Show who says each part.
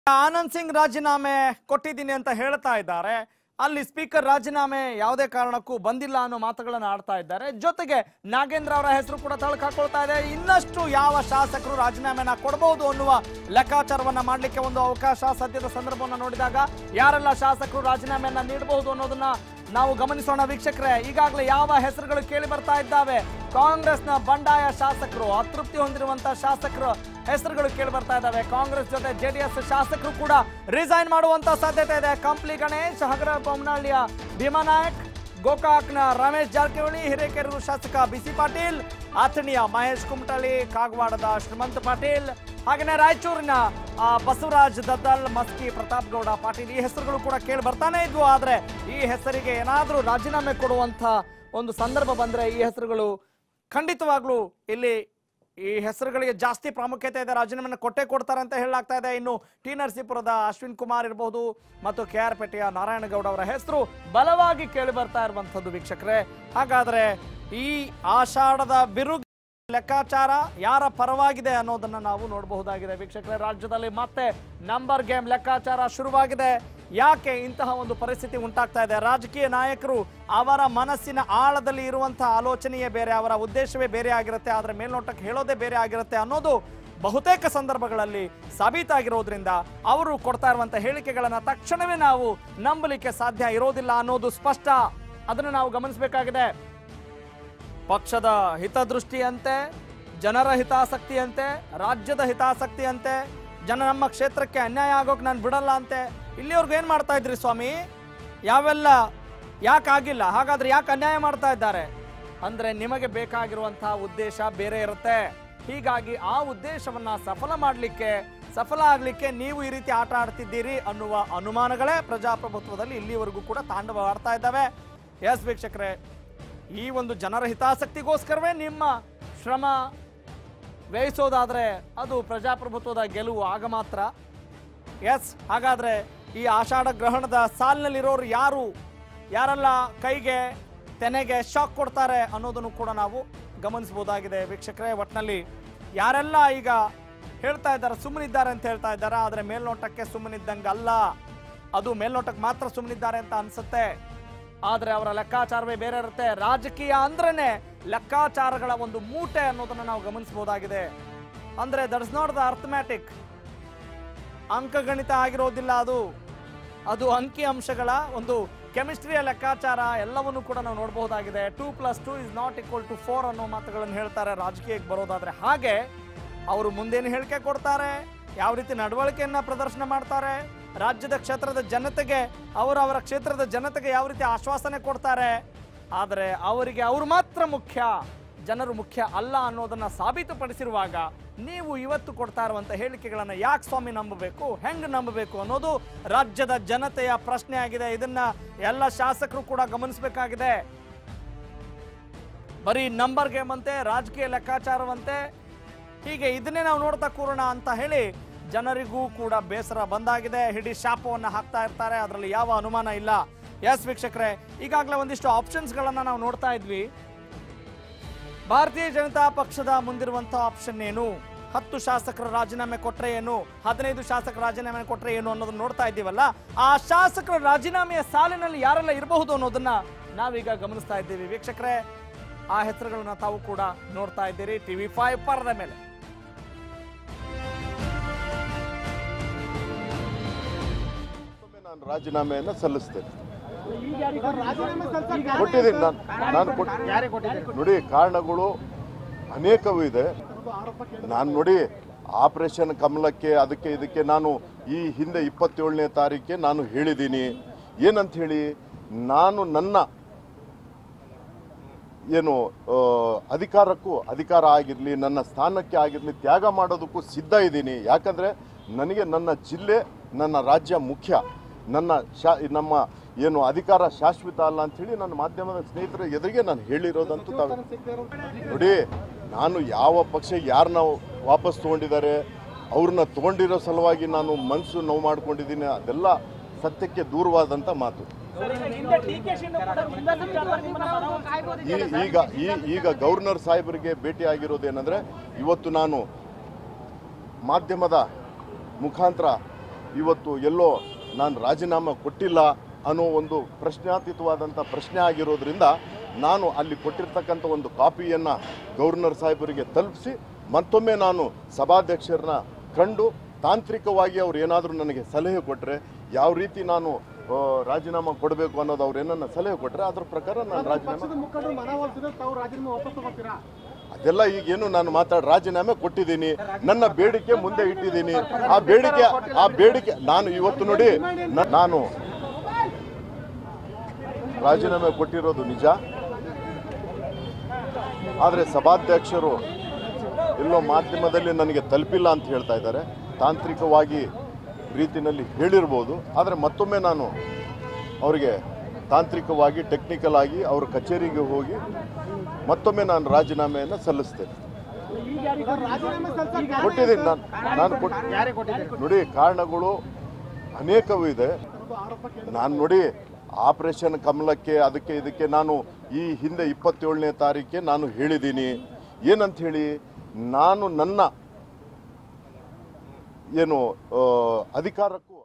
Speaker 1: ಆನಂದ್ ಸಿಂಗ್ ರಾಜೀನಾಮೆ ಕೊಟ್ಟಿದ್ದೀನಿ ಅಂತ ಹೇಳ್ತಾ ಇದ್ದಾರೆ ಅಲ್ಲಿ ಸ್ಪೀಕರ್ ರಾಜೀನಾಮೆ ಯಾವುದೇ ಕಾರಣಕ್ಕೂ ಬಂದಿಲ್ಲ ಅನ್ನೋ ಮಾತುಗಳನ್ನು ಆಡ್ತಾ ಇದ್ದಾರೆ ಜೊತೆಗೆ ನಾಗೇಂದ್ರ ಅವರ ಹೆಸರು ಕೂಡ ತಳಕ್ ಹಾಕೊಳ್ತಾ ಇದೆ ಇನ್ನಷ್ಟು ಯಾವ ಶಾಸಕರು ರಾಜೀನಾಮೆನ ಕೊಡಬಹುದು ಅನ್ನುವ ಲೆಕ್ಕಾಚಾರವನ್ನ ಮಾಡಲಿಕ್ಕೆ ಒಂದು ಅವಕಾಶ ಸದ್ಯದ ಸಂದರ್ಭವನ್ನ ನೋಡಿದಾಗ ಯಾರೆಲ್ಲ ಶಾಸಕರು ರಾಜೀನಾಮೆಯನ್ನ ನೀಡಬಹುದು ಅನ್ನೋದನ್ನ ನಾವು ಗಮನಿಸೋಣ ವೀಕ್ಷಕರೇ ಈಗಾಗಲೇ ಯಾವ ಹೆಸರುಗಳು ಕೇಳಿ ಬರ್ತಾ ಇದ್ದಾವೆ ಕಾಂಗ್ರೆಸ್ನ ಬಂಡಾಯ ಶಾಸಕರು ಅತೃಪ್ತಿ ಹೊಂದಿರುವಂತಹ ಶಾಸಕರು ಹೆಸರುಗಳು ಕೇಳಿ ಬರ್ತಾ ಇದ್ದಾವೆ ಕಾಂಗ್ರೆಸ್ ಜೊತೆ ಜೆಡಿಎಸ್ ಶಾಸಕರು ಕೂಡ ರಿಸೈನ್ ಮಾಡುವಂತ ಸಾಧ್ಯತೆ ಇದೆ ಕಂಪ್ಲಿ ಗಣೇಶ್ ಹಗರ ಬೊಮ್ಮನಹಳ್ಳಿಯ ಭೀಮಾನಾಯಕ್ ಗೋಕಾಕ್ನ ರಮೇಶ್ ಜಾರಕಿಹೊಳಿ ಹಿರೇಕೆರೂರು ಶಾಸಕ ಬಿಸಿ ಪಾಟೀಲ್ ಅಥಣಿಯ ಮಹೇಶ್ ಕುಮಟಳ್ಳಿ ಕಾಗವಾಡದ ಶ್ರೀಮಂತ್ ಪಾಟೀಲ್ ಹಾಗೆಯೇ ರಾಯಚೂರಿನ ಆ, ಬಸವರಾಜ್ ದದ್ದಲ್ ಮಸ್ಕಿ ಪ್ರತಾಪ್ ಗೌಡ ಪಾಟೀಲ್ ಈ ಹೆಸರುಗಳು ಕೂಡ ಕೇಳಿ ಬರ್ತಾನೆ ಇದ್ವು ಆದ್ರೆ ಈ ಹೆಸರಿಗೆ ಏನಾದರೂ ರಾಜೀನಾಮೆ ಕೊಡುವಂತ ಒಂದು ಸಂದರ್ಭ ಬಂದ್ರೆ ಈ ಹೆಸರುಗಳು ಖಂಡಿತವಾಗ್ಲೂ ಇಲ್ಲಿ ಈ ಹೆಸರುಗಳಿಗೆ ಜಾಸ್ತಿ ಪ್ರಾಮುಖ್ಯತೆ ಇದೆ ರಾಜೀನಾಮೆನ ಕೊಟ್ಟೆ ಕೊಡ್ತಾರೆ ಅಂತ ಹೇಳಲಾಗ್ತಾ ಇದೆ ಇನ್ನು ಟಿ ನರಸೀಪುರದ ಅಶ್ವಿನ್ ಕುಮಾರ್ ಇರಬಹುದು ಮತ್ತು ಕೆ ಆರ್ ಪೇಟೆಯ ನಾರಾಯಣಗೌಡ ಅವರ ಹೆಸರು ಬಲವಾಗಿ ಕೇಳಿ ಬರ್ತಾ ಇರುವಂತದ್ದು ವೀಕ್ಷಕರೇ ಹಾಗಾದ್ರೆ ಈ ಆಷಾಢದ ಬಿರುಗು ಲೆಕ್ಕಾಚಾರ ಯಾರ ಪರವಾಗಿದೆ ಅನ್ನೋದನ್ನ ನಾವು ನೋಡಬಹುದಾಗಿದೆ ವೀಕ್ಷಕರೇ ರಾಜ್ಯದಲ್ಲಿ ಮತ್ತೆ ನಂಬರ್ ಗೇಮ್ ಲೆಕ್ಕಾಚಾರ ಶುರುವಾಗಿದೆ ಯಾಕೆ ಇಂತಹ ಒಂದು ಪರಿಸ್ಥಿತಿ ಉಂಟಾಗ್ತಾ ಇದೆ ರಾಜಕೀಯ ನಾಯಕರು ಅವರ ಮನಸ್ಸಿನ ಆಳದಲ್ಲಿ ಇರುವಂತಹ ಆಲೋಚನೆಯೇ ಬೇರೆ ಅವರ ಉದ್ದೇಶವೇ ಬೇರೆ ಆಗಿರುತ್ತೆ ಆದರೆ ಮೇಲ್ನೋಟಕ್ಕೆ ಹೇಳೋದೇ ಬೇರೆ ಆಗಿರುತ್ತೆ ಅನ್ನೋದು ಬಹುತೇಕ ಸಂದರ್ಭಗಳಲ್ಲಿ ಸಾಬೀತಾಗಿರೋದ್ರಿಂದ ಅವರು ಕೊಡ್ತಾ ಇರುವಂತ ಹೇಳಿಕೆಗಳನ್ನ ತಕ್ಷಣವೇ ನಾವು ನಂಬಲಿಕ್ಕೆ ಸಾಧ್ಯ ಇರೋದಿಲ್ಲ ಅನ್ನೋದು ಸ್ಪಷ್ಟ ಅದನ್ನು ನಾವು ಗಮನಿಸಬೇಕಾಗಿದೆ ಪಕ್ಷದ ಹಿತದೃಷ್ಟಿಯಂತೆ ಜನರ ಹಿತಾಸಕ್ತಿಯಂತೆ ರಾಜ್ಯದ ಹಿತಾಸಕ್ತಿಯಂತೆ ಜನ ನಮ್ಮ ಕ್ಷೇತ್ರಕ್ಕೆ ಅನ್ಯಾಯ ಆಗೋಕೆ ನಾನು ಬಿಡಲ್ಲ ಅಂತೆ ಇಲ್ಲಿವರೆಗೂ ಏನು ಮಾಡ್ತಾ ಇದ್ರಿ ಸ್ವಾಮಿ ಯಾವೆಲ್ಲ ಯಾಕೆ ಆಗಿಲ್ಲ ಹಾಗಾದ್ರೆ ಯಾಕೆ ಅನ್ಯಾಯ ಮಾಡ್ತಾ ಇದ್ದಾರೆ ಅಂದ್ರೆ ನಿಮಗೆ ಬೇಕಾಗಿರುವಂತಹ ಉದ್ದೇಶ ಬೇರೆ ಇರುತ್ತೆ ಹೀಗಾಗಿ ಆ ಉದ್ದೇಶವನ್ನ ಸಫಲ ಮಾಡಲಿಕ್ಕೆ ಸಫಲ ಆಗಲಿಕ್ಕೆ ನೀವು ಈ ರೀತಿ ಆಟ ಆಡ್ತಿದ್ದೀರಿ ಅನ್ನುವ ಅನುಮಾನಗಳೇ ಪ್ರಜಾಪ್ರಭುತ್ವದಲ್ಲಿ ಇಲ್ಲಿವರೆಗೂ ಕೂಡ ತಾಂಡವವಾಡ್ತಾ ಇದ್ದಾವೆ ಎಸ್ ವೀಕ್ಷಕರೇ ಈ ಒಂದು ಜನರ ಹಿತಾಸಕ್ತಿಗೋಸ್ಕರವೇ ನಿಮ್ಮ ಶ್ರಮ ವ್ಯಯಿಸೋದಾದ್ರೆ ಅದು ಪ್ರಜಾಪ್ರಭುತ್ವದ ಗೆಲುವು ಆಗ ಮಾತ್ರ ಎಸ್ ಹಾಗಾದ್ರೆ ಈ ಆಷಾಢ ಗ್ರಹಣದ ಸಾಲಿನಲ್ಲಿರೋರು ಯಾರು ಯಾರೆಲ್ಲ ಕೈಗೆ ತೆನೆಗೆ ಶಾಕ್ ಕೊಡ್ತಾರೆ ಅನ್ನೋದನ್ನು ಕೂಡ ನಾವು ಗಮನಿಸಬಹುದಾಗಿದೆ ವೀಕ್ಷಕರೇ ಒಟ್ಟಿನಲ್ಲಿ ಯಾರೆಲ್ಲ ಈಗ ಹೇಳ್ತಾ ಇದ್ದಾರೆ ಸುಮ್ಮನಿದ್ದಾರೆ ಅಂತ ಹೇಳ್ತಾ ಇದ್ದಾರೆ ಆದರೆ ಮೇಲ್ನೋಟಕ್ಕೆ ಸುಮ್ಮನಿದ್ದಂಗಲ್ಲ ಅದು ಮೇಲ್ನೋಟಕ್ಕೆ ಮಾತ್ರ ಸುಮ್ಮನಿದ್ದಾರೆ ಅಂತ ಅನ್ಸುತ್ತೆ ಆದ್ರೆ ಅವರ ಲೆಕ್ಕಾಚಾರವೇ ಬೇರೆ ಇರುತ್ತೆ ರಾಜಕೀಯ ಅಂದ್ರೇನೆ ಲೆಕ್ಕಾಚಾರಗಳ ಒಂದು ಮೂಟೆ ಅನ್ನೋದನ್ನ ನಾವು ಗಮನಿಸಬಹುದಾಗಿದೆ ಅಂದ್ರೆ ದಟ್ಸ್ ನಾಟ್ ದ ಅರ್ಥಮ್ಯಾಟಿಕ್ ಅಂಕಗಣಿತ ಆಗಿರೋದಿಲ್ಲ ಅದು ಅದು ಅಂಕಿ ಅಂಶಗಳ ಒಂದು ಕೆಮಿಸ್ಟ್ರಿಯ ಲೆಕ್ಕಾಚಾರ ಎಲ್ಲವನ್ನು ಕೂಡ ನಾವು ನೋಡಬಹುದಾಗಿದೆ two plus two is not equal to four ಅನ್ನೋ ಮಾತುಗಳನ್ನು ಹೇಳ್ತಾರೆ ರಾಜಕೀಯಕ್ಕೆ ಬರೋದಾದ್ರೆ ಹಾಗೆ ಅವರು ಮುಂದೇನು ಹೇಳಿಕೆ ಕೊಡ್ತಾರೆ ಯಾವ ರೀತಿ ನಡವಳಿಕೆಯನ್ನ ಪ್ರದರ್ಶನ ಮಾಡ್ತಾರೆ ರಾಜ್ಯದ ಕ್ಷೇತ್ರದ ಜನತೆಗೆ ಅವರು ಅವರ ಕ್ಷೇತ್ರದ ಜನತೆಗೆ ಯಾವ ರೀತಿ ಆಶ್ವಾಸನೆ ಕೊಡ್ತಾರೆ ಆದರೆ ಅವರಿಗೆ ಅವರು ಮಾತ್ರ ಮುಖ್ಯ ಜನರು ಮುಖ್ಯ ಅಲ್ಲ ಅನ್ನೋದನ್ನ ಸಾಬೀತುಪಡಿಸಿರುವಾಗ ನೀವು ಇವತ್ತು ಕೊಡ್ತಾ ಇರುವಂತ ಹೇಳಿಕೆಗಳನ್ನ ಯಾಕೆ ಸ್ವಾಮಿ ನಂಬಬೇಕು ಹೆಂಗ್ ನಂಬಬೇಕು ಅನ್ನೋದು ರಾಜ್ಯದ ಜನತೆಯ ಪ್ರಶ್ನೆ ಆಗಿದೆ ಇದನ್ನ ಎಲ್ಲ ಶಾಸಕರು ಕೂಡ ಗಮನಿಸಬೇಕಾಗಿದೆ ಬರೀ ನಂಬರ್ ಗೇಮ್ ಅಂತೆ ರಾಜಕೀಯ ಲೆಕ್ಕಾಚಾರವಂತೆ ಹೀಗೆ ಇದನ್ನೇ ನಾವು ನೋಡ್ತಾ ಕೂರೋಣ ಅಂತ ಹೇಳಿ ಜನರಿಗೂ ಕೂಡ ಬೇಸರ ಬಂದಾಗಿದೆ ಹಿಡಿ ಶಾಪವನ್ನು ಹಾಕ್ತಾ ಇರ್ತಾರೆ ಅದರಲ್ಲಿ ಯಾವ ಅನುಮಾನ ಇಲ್ಲ ಎಸ್ ವೀಕ್ಷಕರೇ ಈಗಾಗಲೇ ಒಂದಿಷ್ಟು ಆಪ್ಷನ್ಸ್ಗಳನ್ನು ನಾವು ನೋಡ್ತಾ ಇದ್ವಿ ಭಾರತೀಯ ಜನತಾ ಪಕ್ಷದ ಮುಂದಿರುವಂತಹ ಆಪ್ಷನ್ ಏನು ಹತ್ತು ಶಾಸಕರ ರಾಜೀನಾಮೆ ಕೊಟ್ರೆ ಏನು ಹದಿನೈದು ಶಾಸಕರ ರಾಜೀನಾಮೆ ಕೊಟ್ರೆ ಏನು ಅನ್ನೋದನ್ನ ನೋಡ್ತಾ ಇದ್ದೀವಲ್ಲ ಆ ಶಾಸಕರ ರಾಜೀನಾಮೆಯ ಸಾಲಿನಲ್ಲಿ ಯಾರೆಲ್ಲ ಇರಬಹುದು ಅನ್ನೋದನ್ನ ನಾವೀಗ ಗಮನಿಸ್ತಾ ಇದ್ದೀವಿ ವೀಕ್ಷಕರೇ ಆ ಹೆಸರುಗಳನ್ನ ತಾವು ಕೂಡ ನೋಡ್ತಾ ಇದ್ದೀರಿ ಟಿವಿ ಫೈವ್ ಪರದ ಮೇಲೆ
Speaker 2: ಮತ್ತೊಮ್ಮೆ ನಾನು ರಾಜೀನಾಮೆಯನ್ನು ಸಲ್ಲಿಸ್ತೇನೆ ಕೊಟ್ಟಿದ್ದೀನಿ ನಾನು ನಾನು ಕೊಟ್ಟು ನೋಡಿ ಕಾರಣಗಳು ಅನೇಕವೂ ಇದೆ ನಾನು ನೋಡಿ ಆಪರೇಷನ್ ಕಮಲಕ್ಕೆ ಅದಕ್ಕೆ ಇದಕ್ಕೆ ನಾನು ಈ ಹಿಂದೆ ಇಪ್ಪತ್ತೇಳನೇ ತಾರೀಕೆ ನಾನು ಹೇಳಿದ್ದೀನಿ ಏನಂತ ಹೇಳಿ ನಾನು ನನ್ನ ಏನು ಆ, ಅಧಿಕಾರಕ್ಕೂ ಅಧಿಕಾರ ಆಗಿರಲಿ ನನ್ನ ಸ್ಥಾನಕ್ಕೆ ಆಗಿರಲಿ ತ್ಯಾಗ ಮಾಡೋದಕ್ಕೂ ಸಿದ್ಧ ಇದ್ದೀನಿ ಯಾಕಂದರೆ ನನಗೆ ನನ್ನ ಜಿಲ್ಲೆ ನನ್ನ ರಾಜ್ಯ ಮುಖ್ಯ ನನ್ನ ಶಾ ನಮ್ಮ ಏನು ಅಧಿಕಾರ ಶಾಶ್ವತ ಅಲ್ಲ ಅಂಥೇಳಿ ನನ್ನ ಮಾಧ್ಯಮದ ಸ್ನೇಹಿತರ ಎದುರಿಗೆ ನಾನು ಹೇಳಿರೋದಂತೂ ತಾವು ನೋಡಿ ನಾನು ಯಾವ ಪಕ್ಷ ಯಾರನ್ನ ವಾಪಸ್ ತೊಗೊಂಡಿದ್ದಾರೆ ಅವ್ರನ್ನ ತೊಗೊಂಡಿರೋ ಸಲುವಾಗಿ ನಾನು ಮನಸ್ಸು ನೋವು ಮಾಡ್ಕೊಂಡಿದ್ದೀನಿ ಅದೆಲ್ಲ ಸತ್ಯಕ್ಕೆ ದೂರವಾದಂಥ ಮಾತು ಈ ಈಗ ಈ ಈಗ ಗವರ್ನರ್ ಸಾಹೇಬರಿಗೆ ಭೇಟಿ ಆಗಿರೋದೇನೆಂದರೆ ಇವತ್ತು ನಾನು ಮಾಧ್ಯಮದ ಮುಖಾಂತರ ಇವತ್ತು ಎಲ್ಲೋ ನಾನು ರಾಜೀನಾಮೆ ಕೊಟ್ಟಿಲ್ಲ ಅನ್ನೋ ಒಂದು ಪ್ರಶ್ನಾತೀತವಾದಂಥ ಪ್ರಶ್ನೆ ಆಗಿರೋದ್ರಿಂದ ನಾನು ಅಲ್ಲಿ ಕೊಟ್ಟಿರ್ತಕ್ಕಂಥ ಒಂದು ಕಾಪಿಯನ್ನು ಗವರ್ನರ್ ಸಾಹೇಬರಿಗೆ ತಲುಪಿಸಿ ಮತ್ತೊಮ್ಮೆ ನಾನು ಸಭಾಧ್ಯಕ್ಷರನ್ನ ಕಂಡು ತಾಂತ್ರಿಕವಾಗಿ ಅವ್ರು ಏನಾದರೂ ನನಗೆ ಸಲಹೆ ಕೊಟ್ಟರೆ ಯಾವ ರೀತಿ ನಾನು ಆ, ರಾಜೀನಾಮೆ ಕೊಡಬೇಕು ಅನ್ನೋದು ಅವ್ರು ಏನನ್ನ ಸಲಹೆ ಕೊಟ್ಟರೆ ಅದ್ರ ಪ್ರಕಾರ ನಾನು ರಾಜೀನಾಮೆ
Speaker 3: ಪಕ್ಷದ ಮುಖಂಡರು ಮನವೊಲಿಸಿದ್ರೆ ತಾವು ರಾಜೀನಾಮೆ ವಾಪಸ್ ತಗೋತೀರಾ
Speaker 2: ಅದೆಲ್ಲ ಈಗೇನು ನಾನು ಮಾತಾಡ ರಾಜೀನಾಮೆ ಕೊಟ್ಟಿದ್ದೀನಿ ನನ್ನ ಬೇಡಿಕೆ ಮುಂದೆ ಇಟ್ಟಿದ್ದೀನಿ ಆ ಬೇಡಿಕೆ ಆ ಬೇಡಿಕೆ ನಾನು ಇವತ್ತು ನೋಡಿ ನ- ನಾನು ರಾಜೀನಾಮೆ ಕೊಟ್ಟಿರೋದು ನಿಜ ಆದರೆ ಸಭಾಧ್ಯಕ್ಷರು ಎಲ್ಲೋ ಮಾಧ್ಯಮದಲ್ಲಿ ನನಗೆ ತಲುಪಿಲ್ಲ ಅಂತ ಹೇಳ್ತಾ ಇದ್ದಾರೆ ತಾಂತ್ರಿಕವಾಗಿ ರೀತಿಯಲ್ಲಿ ಹೇಳಿರ್ಬೋದು ಆದರೆ ಮತ್ತೊಮ್ಮೆ ನಾನು ಅವರಿಗೆ ತಾಂತ್ರಿಕವಾಗಿ ಟೆಕ್ನಿಕಲ್ ಆಗಿ ಅವ್ರ ಕಚೇರಿಗೆ ಹೋಗಿ ಮತ್ತೊಮ್ಮೆ ನಾನು ರಾಜೀನಾಮೆಯನ್ನು ಸಲ್ಲಿಸ್ತೇನೆ
Speaker 3: ರಾಜೀನಾಮೆ ಸಲ್ಲಿಸಕ್ಕೆ
Speaker 2: ಕೊಟ್ಟಿದ್ದೀನಿ ನಾನು ನಾನು ಕೊಟ್ಟು ನೋಡಿ ಕಾರಣಗಳು ಅನೇಕವೂ ಇದೆ ನಾನು ನೋಡಿ ಆಪರೇಷನ್ ಕಮಲಕ್ಕೆ ಅದಕ್ಕೆ ಇದಕ್ಕೆ ನಾನು ಈ ಹಿಂದೆ ಇಪ್ಪತ್ತೇಳನೇ ತಾರೀಕೆ ನಾನು ಹೇಳಿದ್ದೀನಿ ಏನಂತ ಹೇಳಿ ನಾನು ನನ್ನ ಏನು ಆ, ಅಧಿಕಾರಕ್ಕೂ